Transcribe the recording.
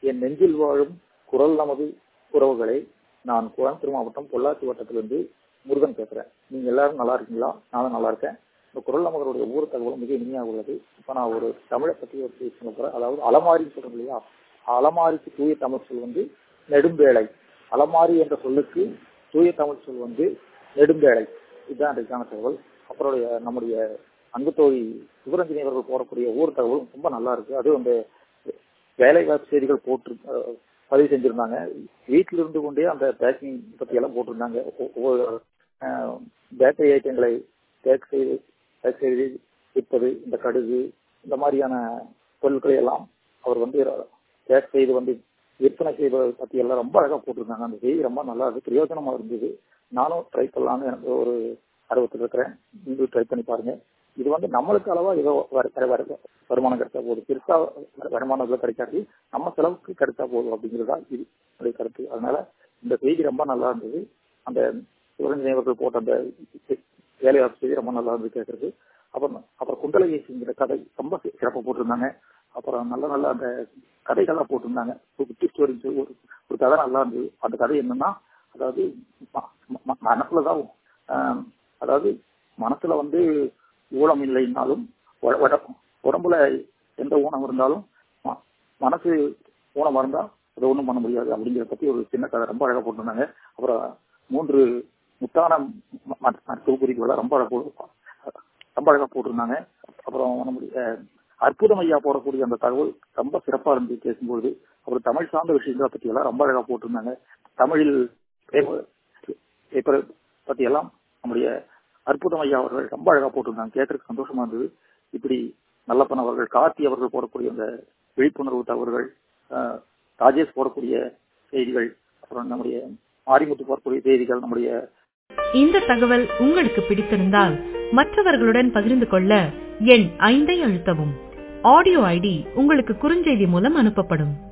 என் நெஞ்சில் வாழும் குரல் நமது உறவுகளை நான் கோயம்புத்தூர் மாவட்டம் பொள்ளாச்சி வட்டத்திலிருந்து முருகன் பேசுறேன் நீங்க எல்லாரும் நல்லா இருக்கீங்களா நானும் நல்லா இருக்கேன் இந்த குரல் நமதனுடைய ஒவ்வொரு தகவலும் மிக இனிமையாக உள்ளது இப்ப நான் ஒரு தமிழை பற்றி ஒரு பேச போறேன் அதாவது அலமாரின்னு சொல்றோம் இல்லையா அலமாரிக்கு தூய தமிழ் சொல் வந்து நெடும்பேழை அலமாரி என்ற சொல்லுக்கு தூய தமிழ் சொல் வந்து நெடும்பேழை இதுதான் அதுக்கான தகவல் அப்புறம் நம்முடைய அன்பு தோழி சிவரஞ்சனி அவர்கள் போடக்கூடிய ஒவ்வொரு தகவலும் ரொம்ப நல்லா இருக்கு அதுவும் அந்த வேலை வாய்ப்பு செய்திகள் போட்டு பதிவு செஞ்சிருந்தாங்க வீட்டில் இருந்து கொண்டே அந்த பேக்கிங் பத்தி எல்லாம் போட்டிருந்தாங்க ஒவ்வொரு பேக்கரி ஐட்டங்களை பேக் செய்து பேக் செய்து விற்பது இந்த கடுகு இந்த மாதிரியான பொருட்களை எல்லாம் அவர் வந்து பேக் செய்து வந்து விற்பனை செய்வதை பத்தி எல்லாம் ரொம்ப அழகா போட்டிருந்தாங்க அந்த செய்தி ரொம்ப நல்லா இருக்கு பிரயோஜனமா இருந்தது நானும் ட்ரை பண்ணலாம்னு எனக்கு ஒரு ஆர்வத்தில் இருக்கிறேன் நீங்களும் ட்ரை பண்ணி பாருங்க இது வந்து நம்மளுக்கு அளவா ஏதோ வருமானம் கிடைச்சா போதும் பெருசா வருமானம் கிடைக்காது நம்ம செலவுக்கு கிடைச்சா போதும் அப்படிங்கிறதா இது என்னுடைய கருத்து அதனால இந்த செய்தி ரொம்ப நல்லா இருந்தது அந்த சிவரஞ்சனி அவர்கள் போட்ட அந்த வேலைவாய்ப்பு செய்தி ரொம்ப நல்லா இருந்தது கேட்கறது அப்புறம் அப்புறம் குண்டலகேசிங்கிற கதை ரொம்ப சிறப்பாக போட்டிருந்தாங்க அப்புறம் நல்ல நல்ல அந்த கதைகள்லாம் போட்டிருந்தாங்க குட்டி ஸ்டோரிஸ் ஒரு ஒரு கதை நல்லா இருந்தது அந்த கதை என்னன்னா அதாவது மனசுலதான் அதாவது மனசுல வந்து ஊனம் இல்லைன்னாலும் உடம்புல எந்த ஊனம் இருந்தாலும் மனசு ஊனம் இருந்தா அதை ஒன்றும் பண்ண முடியாது அப்படிங்கிறத பத்தி ஒரு சின்ன கதை ரொம்ப அழகா போட்டிருந்தாங்க அப்புறம் மூன்று முத்தான மருத்துவ குறிப்புகளை ரொம்ப அழகா ரொம்ப அழகா போட்டிருந்தாங்க அப்புறம் நம்முடைய அற்புதம் ஐயா போடக்கூடிய அந்த தகவல் ரொம்ப சிறப்பா இருந்து பேசும்போது அப்புறம் தமிழ் சார்ந்த விஷயங்களை பத்தி எல்லாம் ரொம்ப அழகா போட்டிருந்தாங்க தமிழில் பேப்பர் பத்தி எல்லாம் நம்முடைய அற்புதம் ஐயா அவர்கள் ரொம்ப அழகா போட்டிருந்தாங்க கேட்கறதுக்கு சந்தோஷமா இருந்தது இப்படி நல்லப்பன் அவர்கள் கார்த்தி அவர்கள் போடக்கூடிய அந்த விழிப்புணர்வு தகவல்கள் ராஜேஷ் போடக்கூடிய செய்திகள் அப்புறம் நம்முடைய மாரிமுத்து போடக்கூடிய செய்திகள் நம்முடைய இந்த தகவல் உங்களுக்கு பிடித்திருந்தால் மற்றவர்களுடன் பகிர்ந்து கொள்ள எண் ஐந்தை அழுத்தவும் ஆடியோ ஐடி உங்களுக்கு குறுஞ்செய்தி மூலம் அனுப்பப்படும்